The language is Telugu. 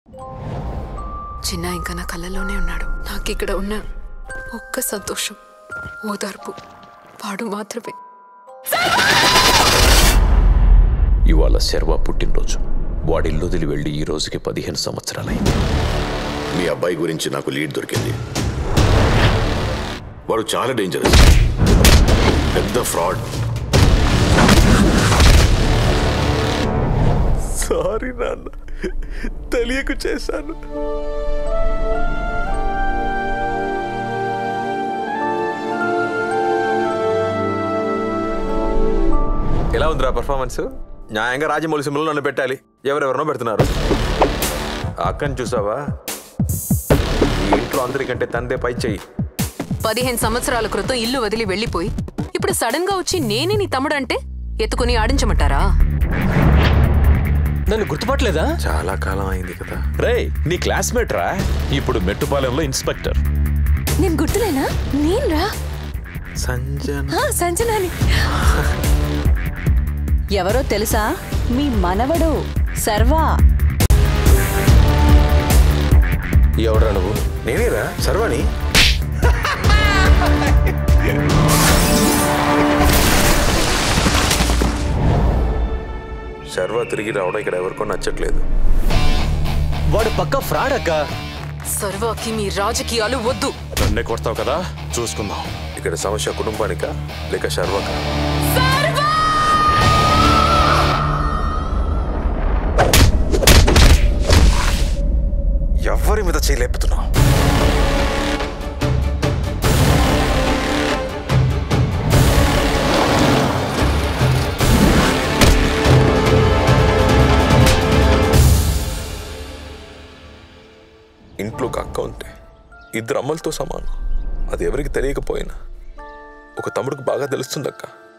చిన్న ఇంకా నా కళ్ళలోనే ఉన్నాడు నాకు ఇక్కడ ఉన్న ఒక్క సంతోషం ఓదార్పు వాడు మాత్రమే ఇవాళ శర్వ పుట్టినరోజు వాడి ఇల్లు వదిలి వెళ్ళి ఈ రోజుకి పదిహేను సంవత్సరాలైంది మీ అబ్బాయి గురించి నాకు లీడ్ దొరికింది వాడు చాలా డేంజరస్ పెద్ద ఫ్రాడ్ సారీ నాన్న తెలియక చేశాను ఎలా ఉందిరా పర్ఫార్మెన్స్ న్యాయంగా రాజమౌళి సింబల్ నన్ను పెట్టాలి ఎవరెవరినో పెడుతున్నారు ఆ అక్కని చూసావా ఈ ఇంట్లో అందరికంటే తందే పై చెయ్యి పదిహేను సంవత్సరాల క్రితం ఇల్లు వదిలి వెళ్ళిపోయి ఇప్పుడు సడన్ గా వచ్చి నేనే నీ తమ్ముడు అంటే ఎత్తుకుని ఆడించమంటారా నన్ను గుర్తుపట్టలేదా చాలా కాలం అయింది కదా రే నీ క్లాస్మేట్ రా ఇప్పుడు మెట్టుపాలెంలో ఇన్స్పెక్టర్ నేను గుర్తులేనా నేనురా సంజన ఆ, సంజనాని ఎవరో తెలుసా మీ మనవడు సర్వా ఎవడరా నువ్వు నేనేరా సర్వాణి శర్వ తిరిగి రావడం ఇక్కడ ఎవరికో నచ్చట్లేదు వాడు పక్క ఫ్రాడ్ అక్క సర్వాకి మీ రాజకీయాలు వద్దు నన్నే కొడతావు కదా చూసుకుందాం ఇక్కడ సమస్య కుటుంబానిక లేక శర్వక ఎవరి మీద చేయలేపుతున్నావు ఇంట్లో ఒక అక్క ఉంటే ఇద్దరు అమ్మలతో సమానం అది ఎవరికి తెలియకపోయినా ఒక తమ్ముడికి బాగా తెలుస్తుంది అక్క